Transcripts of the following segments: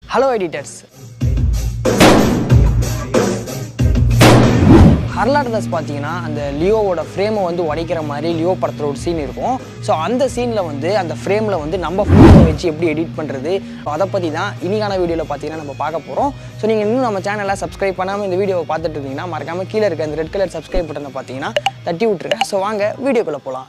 hello editors ஹர்லாடர்ஸ் பார்த்தீங்கன்னா அந்த லியோவோட ஃப்ரேமை வந்து உடைக்கிற மாதிரி லியோ படத்தில் ஒரு சீன் இருக்கும் ஸோ அந்த சீனில் வந்து அந்த ஃப்ரேமில் வந்து நம்ம ஃபோட்டோ வச்சு எப்படி எடிட் பண்ணுறது அதை பற்றி தான் இனிக்கான வீடியோவில் பார்த்தீங்கன்னா நம்ம பார்க்க போகிறோம் ஸோ நீங்கள் இன்னும் நம்ம சேனலை சப்ஸ்கிரைப் பண்ணாமல் இந்த வீடியோவை பார்த்துட்டு இருந்தீங்கன்னா மறக்காமல் கீழே இருக்க அந்த ரெட் கலர் சப்ஸ்கிரைப் பட்டனை பார்த்தீங்கன்னா தட்டி விட்டுருங்க ஸோ வாங்க வீடியோக்குள்ளே போகலாம்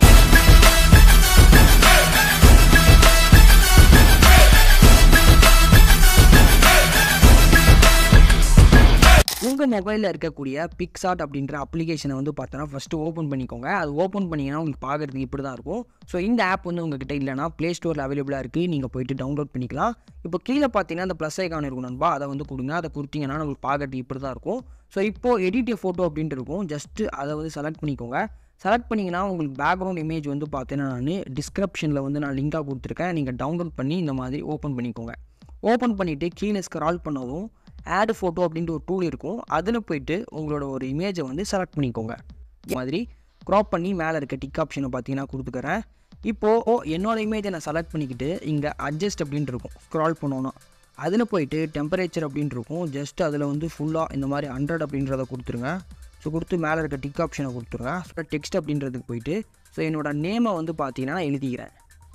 உங்கள் மொபைலில் இருக்கக்கூடிய பிக்சாட் அப்படின்ற அப்ளிகேஷனை வந்து பார்த்தோன்னா ஃபஸ்ட்டு ஓப்பன் பண்ணிக்கோங்க அது ஓப்பன் பண்ணிங்கன்னா உங்களுக்கு பார்க்குறதுக்கு இப்படி தான் இருக்கும் ஸோ இந்த ஆப் வந்து உங்ககிட்ட இல்லைனா ப்ளே ஸ்டோரில் அவைலபிளாக இருக்குது நீங்கள் போயிட்டு டவுன்லோட் பண்ணிக்கலாம் இப்போ கீழே பார்த்தீங்கன்னா அந்த ப்ளஸ் ஐக்கான் இருக்கும் நண்பா அதை வந்து கொடுங்க அதை கொடுத்தீங்கன்னா உங்களுக்கு பார்க்குறதுக்கு இப்படி தான் இருக்கும் ஸோ இப்போது எடிட் ஃபோட்டோ அப்படின்ட்டு இருக்கும் ஜஸ்ட்டு அதை வந்து செலக்ட் பண்ணிக்கோங்க செலக்ட் பண்ணிங்கன்னா உங்களுக்கு பேக்ரவுண்ட் இமேஜ் வந்து பார்த்தீங்கன்னா நான் டிஸ்கிரிப்ஷனில் வந்து நான் லிங்காக கொடுத்துருக்கேன் நீங்கள் டவுன்லோட் பண்ணி இந்த மாதிரி ஓப்பன் பண்ணிக்கோங்க ஓப்பன் பண்ணிவிட்டு கீழே ஸ்க்ரால் பண்ணதும் ஆட் ஃபோட்டோ அப்படின்ட்டு ஒரு டூல் இருக்கும் அதில் போயிட்டு உங்களோட ஒரு இமேஜை வந்து செலக்ட் பண்ணிக்கோங்க இந்த மாதிரி க்ராப் பண்ணி மேலே இருக்க டிக் ஆப்ஷனை பார்த்தீங்கன்னா கொடுத்துக்கிறேன் இப்போது என்னோட இமேஜை நான் செலக்ட் பண்ணிக்கிட்டு இங்கே அட்ஜஸ்ட் அப்படின்ட்டு இருக்கும் ஸ்க்ரால் பண்ணோன்னா அதில் போயிட்டு டெம்பரேச்சர் அப்படின்ட்டு இருக்கும் ஜஸ்ட் அதில் வந்து ஃபுல்லாக இந்த மாதிரி ஹண்ட்ரட் அப்படின்றத கொடுத்துருங்க ஸோ கொடுத்து மேலே இருக்க டிக் ஆப்ஷனை கொடுத்துருங்க ஸோ டெக்ஸ்ட் அப்படின்றதுக்கு போயிட்டு ஸோ என்னோட நேமை வந்து பார்த்தீங்கன்னா நான் எழுதிக்கிறேன்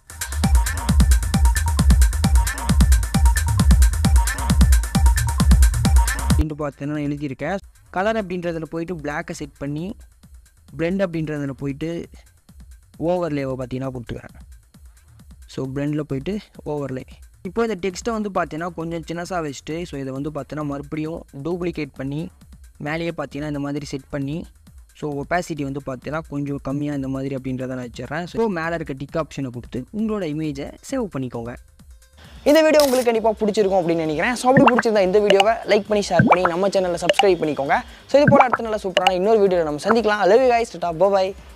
அப்படின்ட்டு பார்த்தீங்கன்னா நான் எழுதியிருக்கேன் கலர் அப்படின்றதில் போயிட்டு பிளாக்கை செட் பண்ணி பிளெண்ட் அப்படின்றதில் போயிட்டு ஓவர்லேவை பார்த்தீங்கன்னா கொடுத்துக்கிறேன் ஸோ பிளெண்டில் போயிட்டு ஓவர்லே இப்போ இந்த டெக்ஸ்ட்டை வந்து பார்த்தீங்கன்னா கொஞ்சம் சின்னசாக வச்சுட்டு ஸோ இதை வந்து பார்த்தீங்கன்னா மறுபடியும் டூப்ளிகேட் பண்ணி மேலேயே பார்த்தீங்கன்னா இந்த மாதிரி செட் பண்ணி ஸோ ஒப்பாசிட்டி வந்து பார்த்தீங்கன்னா கொஞ்சம் கம்மியாக இந்த மாதிரி அப்படின்றத நான் வச்சிடுறேன் ஸோ மேலே இருக்க டிக் ஆப்ஷனை கொடுத்து உங்களோட இமேஜை சேவ் பண்ணிக்கோங்க இந்த வீடியோ உங்களுக்கு கண்டிப்பாக பிடிச்சிருக்கும் அப்படின்னு நினைக்கிறேன் ஸோ அப்படி பிடிச்சிருந்தா இந்த வீடியோவை லைக் பண்ணி ஷேர் பண்ணி நம்ம சேனலில் சப்ஸ்கிரைப் பண்ணிக்கோங்க ஸோ இது போல அடுத்த நல்ல சூப்பரான இன்னொரு வீடியோவில் நம்ம சந்திக்கலாம் லவ் யூ கைஸ் டாப் பாய்